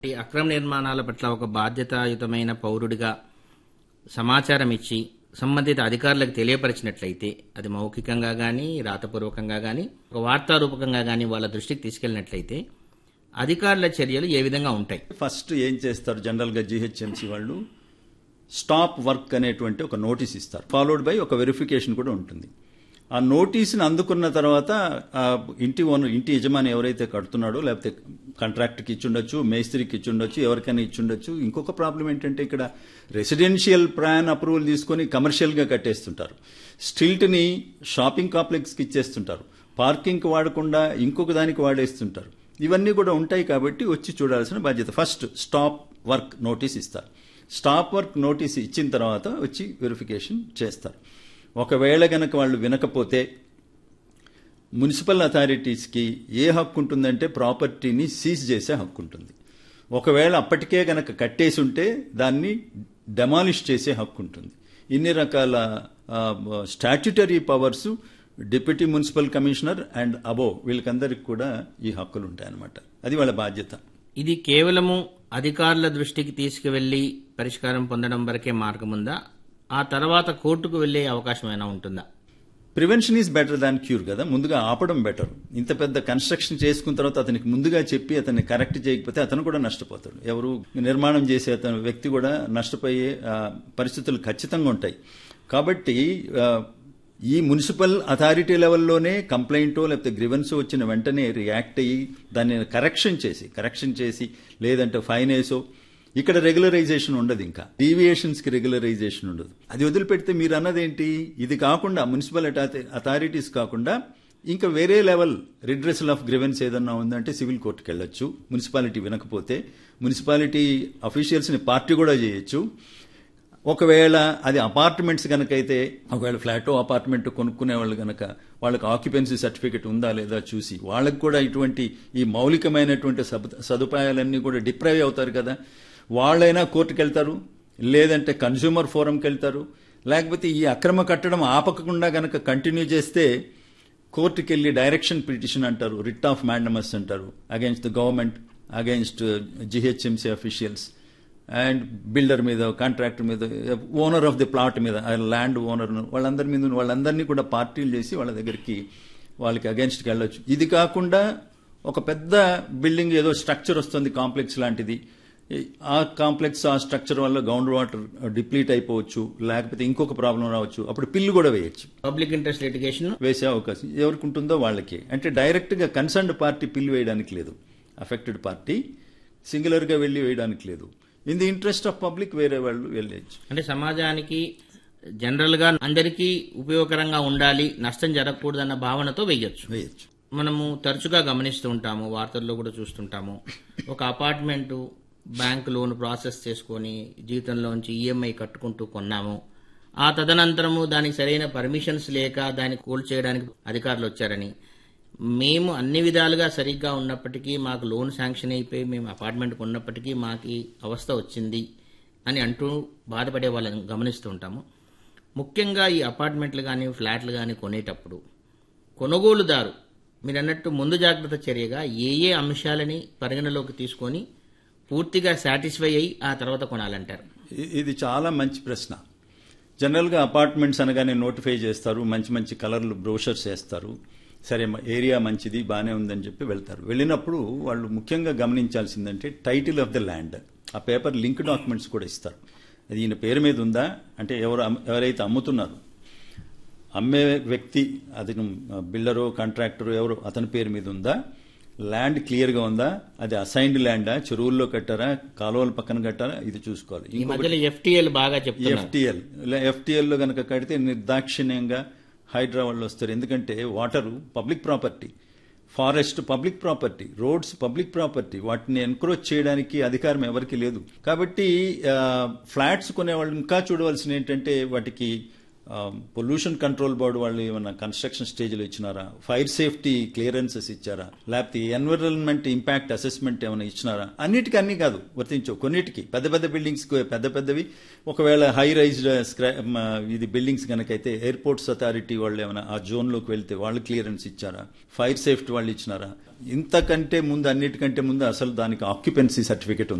ఈ అక్రమ నిర్మాణాల పట్ల ఒక బాధ్యతాయుతమైన పౌరుడిగా సమాచారం ఇచ్చి సంబంధిత అధికారులకు తెలియపరిచినట్లయితే అది మౌఖికంగా కానీ రాతపూర్వకంగా కానీ ఒక వార్తారూపకంగా కానీ వాళ్ళ దృష్టికి తీసుకెళ్ళినట్లయితే అధికారుల చర్యలు ఏ విధంగా ఉంటాయి ఫస్ట్ ఏం చేస్తారు జనరల్గా జీహెచ్ఎంసీ వాళ్ళు స్టాప్ వర్క్ అనేటువంటి ఒక నోటీస్ ఇస్తారు ఫాలోడ్ బై ఒక వెరిఫికేషన్ కూడా ఉంటుంది ఆ నోటీస్ని అందుకున్న తర్వాత ఆ ఇంటి ఓనర్ ఇంటి యజమాని ఎవరైతే కడుతున్నాడో లేకపోతే కాంట్రాక్ట్కి ఇచ్చుండొచ్చు మేస్త్రికి ఇచ్చుండొచ్చు ఎవరికైనా ఇచ్చుండొచ్చు ఇంకొక ప్రాబ్లం ఏంటంటే ఇక్కడ రెసిడెన్షియల్ ప్లాన్ అప్రూవల్ తీసుకొని కమర్షియల్గా కట్టేస్తుంటారు స్టిల్ట్ని షాపింగ్ కాంప్లెక్స్కి ఇచ్చేస్తుంటారు పార్కింగ్కి వాడకుండా ఇంకొక దానికి వాడేస్తుంటారు ఇవన్నీ కూడా ఉంటాయి కాబట్టి వచ్చి చూడాల్సిన బాధ్యత ఫస్ట్ స్టాప్ వర్క్ నోటీస్ ఇస్తారు స్టాప్ వర్క్ నోటీస్ ఇచ్చిన తర్వాత వచ్చి వెరిఫికేషన్ చేస్తారు ఒకవేళ గనక వాళ్ళు వినకపోతే మున్సిపల్ అథారిటీస్కి ఏ హక్కు ఉంటుందంటే ప్రాపర్టీని సీజ్ చేసే హక్కు ఉంటుంది ఒకవేళ అప్పటికే గనక కట్టేసి ఉంటే దాన్ని డెమాలిష్ చేసే హక్కు ఉంటుంది ఇన్ని రకాల statutory powers deputy municipal commissioner and అబో వీళ్ళకందరికి కూడా ఈ హక్కులు ఉంటాయన్నమాట అది వాళ్ళ బాధ్యత ఇది కేవలము అధికారుల దృష్టికి తీసుకువెళ్లి పరిష్కారం పొందడం వరకే మార్గం ఉందా ఆ తర్వాత కోర్టుకు వెళ్లే అవకాశం ఏమైనా ఉంటుందా prevention is better than cure కదా ముందుగా ఆపడం బెటర్ ఇంత పెద్ద కన్స్ట్రక్షన్ చేసుకున్న తర్వాత అతనికి ముందుగా చెప్పి అతన్ని కరెక్ట్ చేయకపోతే అతను కూడా నష్టపోతాడు ఎవరు నిర్మాణం చేసే అతని వ్యక్తి కూడా నష్టపోయే ఆ, పరిస్థితులు ఖచ్చితంగా ఉంటాయి కాబట్టి ఆ, ఈ మున్సిపల్ అథారిటీ లెవెల్లోనే కంప్లైంటో లేకపోతే గ్రివెన్స్ వచ్చిన వెంటనే రియాక్ట్ అయ్యి దాన్ని కరెక్షన్ చేసి కరెక్షన్ చేసి లేదంటే ఫైన్ వేసో ఇక్కడ రెగ్యులరైజేషన్ ఉండదు ఇంకా డీవియేషన్స్ కి రెగ్యులరైజేషన్ ఉండదు అది వదిలిపెడితే మీరు అన్నదేంటి ఇది కాకుండా మున్సిపల్ అథారిటీస్ కాకుండా ఇంకా వేరే లెవెల్ రిడ్రెసల్ ఆఫ్ గ్రివెన్స్ ఏదన్నా ఉందంటే సివిల్ కోర్టుకి వెళ్ళొచ్చు మున్సిపాలిటీ వినకపోతే మున్సిపాలిటీ అఫీషియల్స్ ని పార్టీ కూడా చేయొచ్చు ఒకవేళ అది అపార్ట్మెంట్స్ కనుక అయితే ఒకవేళ ఫ్లాట్ అపార్ట్మెంట్ కొనుక్కునే వాళ్ళు కనుక వాళ్ళకి ఆక్యుపెన్సీ సర్టిఫికెట్ ఉందా లేదా చూసి వాళ్ళకి కూడా ఇటువంటి ఈ మౌలికమైనటువంటి సబ- సదుపాయాలన్నీ కూడా డిప్రైవ్ అవుతారు కదా వాళ్ళైనా కోర్టుకు వెళ్తారు లేదంటే కన్స్యూమర్ ఫోరంకి వెళ్తారు లేకపోతే ఈ అక్రమ కట్టడం ఆపకుండా గనక కంటిన్యూ చేస్తే కోర్టుకి వెళ్ళి డైరెక్షన్ పిటిషన్ అంటారు రిట్ ఆఫ్ మ్యాండమస్ అంటారు against the government against GHMC officials and builder మీద కాంట్రాక్టర్ మీద ఓనర్ ఆఫ్ ది ప్లాట్ మీద ల్యాండ్ ఓనర్ వాళ్ళందరి మీద వాళ్ళందరినీ కూడా పార్టీలు చేసి వాళ్ళ దగ్గరికి వాళ్ళకి అగేన్స్ట్కి వెళ్ళొచ్చు ఇది కాకుండా ఒక పెద్ద బిల్డింగ్ ఏదో స్ట్రక్చర్ వస్తుంది కాంప్లెక్స్ లాంటిది ఆ కాంప్లెక్స్ ఆ స్ట్రక్చర్ వల్ల గ్రౌండ్ వాటర్ డిప్లీట్ అయిపోవచ్చు లేకపోతే ఇంకొక ప్రాబ్లం రావచ్చు అప్పుడు పిల్లు కూడా వేయచ్చు పబ్లిక్ ఇంట్రెస్ట్ లిటిగేషన్ వేసే అవకాశం ఎవరికి ఉంటుందో వాళ్ళకి అంటే డైరెక్ట్ గా కన్సర్న్డ్ పార్టీ పిల్లు వేయడానికి లేదు అఫెక్టెడ్ పార్టీ సింగులర్ గా వెళ్లి వేయడానికి లేదు in the interest of public వేరే వాళ్ళు వెళ్ళేయచ్చు అంటే సమాజానికి జనరల్ గా అందరికీ ఉపయోగకరంగా ఉండాలి నష్టం జరగకూడదన్న భావనతో వెయ్యొచ్చు వేయచ్చు మనము తరచుగా గమనిస్తూ ఉంటాము వార్తల్లో కూడా చూస్తుంటాము ఒక అపార్ట్మెంటు బ్యాంక్ లోన్ ప్రాసెస్ చేసుకొని జీతంలోంచి ఈఎంఐ కట్టుకుంటూ కొన్నాము ఆ తదనంతరము దానికి సరైన పర్మిషన్స్ లేక దాన్ని కూల్ చేయడానికి అధికారులు వచ్చారని మేము అన్ని విధాలుగా సరిగ్గా ఉన్నప్పటికీ మాకు లోన్ శాంక్షన్ అయిపోయి మేము అపార్ట్మెంట్ కొన్నప్పటికీ మాకు ఈ అవస్థ వచ్చింది అని అంటూ బాధపడే వాళ్ళని గమనిస్తూ ఉంటాము ముఖ్యంగా ఈ అపార్ట్మెంట్లు కానీ ఫ్లాట్లు కానీ కొనేటప్పుడు కొనుగోలుదారు మీరు అన్నట్టు ముందు జాగ్రత్త చర్యగా ఏ ఏ అంశాలని పరిగణలోకి తీసుకొని పూర్తిగా సాటిస్ఫై అయ్యి ఆ తర్వాత కొనాలంటారు ఇ- ఇది చాలా మంచి ప్రశ్న జనరల్గా అపార్ట్మెంట్స్ అనగానే నోటిఫై చేస్తారు మంచి మంచి కలర్లు బ్రోషర్స్ వేస్తారు సరే మ- ఏరియా మంచిది బాగానే ఉందని చెప్పి వెళ్తారు వెళ్ళినప్పుడు వాళ్ళు ముఖ్యంగా గమనించాల్సిందంటే టైటిల్ ఆఫ్ ద ల్యాండ్ ఆ పేపర్ లింక్ డాక్యుమెంట్స్ కూడా ఇస్తారు అది ఈయన పేరు మీద ఉందా అంటే ఎవరు అమ్- ఎవరైతే అమ్ముతున్నారు అమ్మే వ్యక్తి అతను బిల్డరు కాంట్రాక్టరు ఎవరు అతని పేరు మీద ఉందా ల్యాండ్ క్లియర్గా ఉందా అది అసైన్డ్ ల్యాండా చెరువుల్లో కట్టారా కాలువల పక్కన కట్టారా ఇది చూసుకోవాలి ఈ మధ్యలో ఎఫ్టీఎల్ బాగా చెప్తున్నారు ఎఫ్టిఎల్ ఎఫ్టిఎల్ లో కనుక కడితే నిర్దాక్షిణ్యంగా హైడ్రా వాళ్ళు వస్తారు ఎందుకంటే water public property forest public property roads public property వాటిని ఎన్క్రోచ్ చేయడానికి అధికారం ఎవరికి లేదు కాబట్టి ఫ్లాట్స్ కొనే వాళ్ళు ఇంకా చూడవలసిన ఏంటంటే వాటికి పొల్యూషన్ కంట్రోల్ బోర్డు వాళ్ళు ఏమన్నా కన్స్ట్రక్షన్ స్టేజ్లో ఇచ్చినారా ఫైర్ సేఫ్టీ క్లియరెన్సెస్ ఇచ్చారా లేకపోతే ఎన్విరాన్మెంట్ ఇంపాక్ట్ అసెస్మెంట్ ఏమైనా ఇచ్చినారా అన్నిటికీ అన్ని కాదు వర్తించవు కొన్నిటికి పెద్ద పెద్ద బిల్డింగ్స్ పెద్ద పెద్దవి ఒకవేళ హై రైజ్డ్ ఇది బిల్డింగ్స్ కనుకైతే ఎయిర్పోర్ట్స్ అథారిటీ వాళ్ళు ఏమైనా ఆ జోన్లోకి వెళ్తే వాళ్ళు క్లియరెన్స్ ఇచ్చారా ఫైర్ సేఫ్టీ వాళ్ళు ఇచ్చినారా ఇంతకంటే ముందు అన్నిటికంటే ముందు అసలు దానికి ఆక్యుపెన్సీ సర్టిఫికేట్